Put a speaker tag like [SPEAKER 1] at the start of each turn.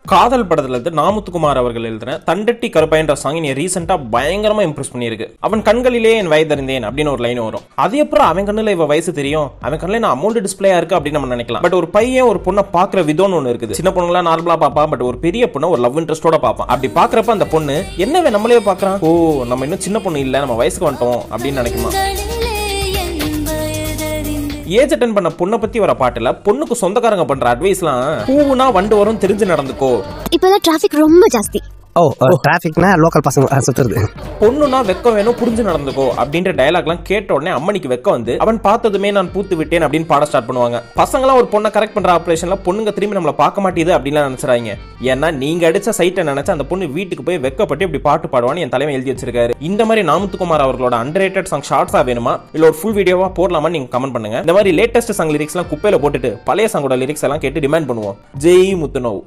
[SPEAKER 1] காதல் படத்துல இருந்து நாமுத்துக்குமார் அவர்கள் எழுதின தண்டட்டி கருப்பாயின்ற சாங் நீ ரீசெண்டா பயங்கரமா இம்ப்ரெஸ் பண்ணியிருக்கு அவன் கண்களிலே என் வயதறிந்தேன் அப்படின்னு ஒரு லைன் வரும் அது அப்புறம் அவன் கண்ணுல இவ வயசு தெரியும் அவன் கண்ணுல நான் அமௌண்ட் டிஸ்பிளேயா இருக்கு அப்படின்னு நம்ம நினைக்கலாம் பட் ஒரு பையன் ஒரு பொண்ணை பாக்குற விதம்னு ஒண்ணு இருக்குது சின்ன பொண்ணுங்களா நார்மலா பாப்பா பட் ஒரு பெரிய பொண்ணை ஒரு லவ் இன்ட்ரெஸ்டோட பார்ப்பான் அப்படி பாக்குறப்ப அந்த பொண்ணு என்னவே நம்மளே பாக்குறான் ஓ நம்ம இன்னும் சின்ன பொண்ணு இல்ல நம்ம வயசுக்கு வந்துட்டோம் அப்படின்னு நினைக்குமா
[SPEAKER 2] கண்களிலே என் வயதறிந்து
[SPEAKER 1] ஏஜ் அட்டன் பண்ண பொண்ணை பத்தி வர பாட்டுல பொண்ணுக்கு சொந்தக்காரங்க பண்ற அட்வைஸ்லாம் பூவுனா வண்டு வரும் தெரிஞ்சு நடந்துக்கோ
[SPEAKER 3] இப்பதான் டிராபிக் ரொம்ப ஜாஸ்தி
[SPEAKER 4] ஓ டிராஃபிக்னா லோக்கல் பசங்க அஹ், சுத்துறது
[SPEAKER 1] பொண்ணுனா வெக்கம் வேணும் புரிஞ்சு நடந்துக்கோ அப்படின்ற டயலாக்லாம் கேட்ட உடனே அம்மனிக்கு வெக்கம் வந்து அவன் பார்த்ததுமே நான் பூத்து விட்டேன் அப்படின்னு பாட ஸ்டார்ட் பண்ணுவாங்க பசங்களாம் ஒரு பொண்ணை கரெக்ட் பண்ற ஆபரேஷன்ல பொண்ணுங்க திரும்பி நம்மள பார்க்க மாட்டேது அப்படின்லாம் நினைச்சுறாங்க ஏன்னா நீங்க அடிச்ச சைட்டை நினைச்சு அந்த பொண்ணு வீட்டுக்கு போய் வெக்கப்பட்டு இப்படி பாட்டு பாடுவான்னு என் தலைமை எழுதி வச்சிருக்காரு இந்த மாதிரி நாமுத்துக்குமார் அவர்களோட அண்டர் சாங் ஷார்ட்ஸா வேணுமா இல்ல ஒரு ஃபுல் வீடியோவா போடலாமா நீங்க கமெண்ட் பண்ணுங்க இந்த மாதிரி லேட்டஸ்ட் சாங் லிரிக்ஸ்லாம் குப்பையில போட்டுட்டு பழைய சாங்கோட லிரிக்ஸ் எல்லாம் கேட்டு டிமாண்ட் பண்ணுவோம் ஜெய் முத்துனோவ்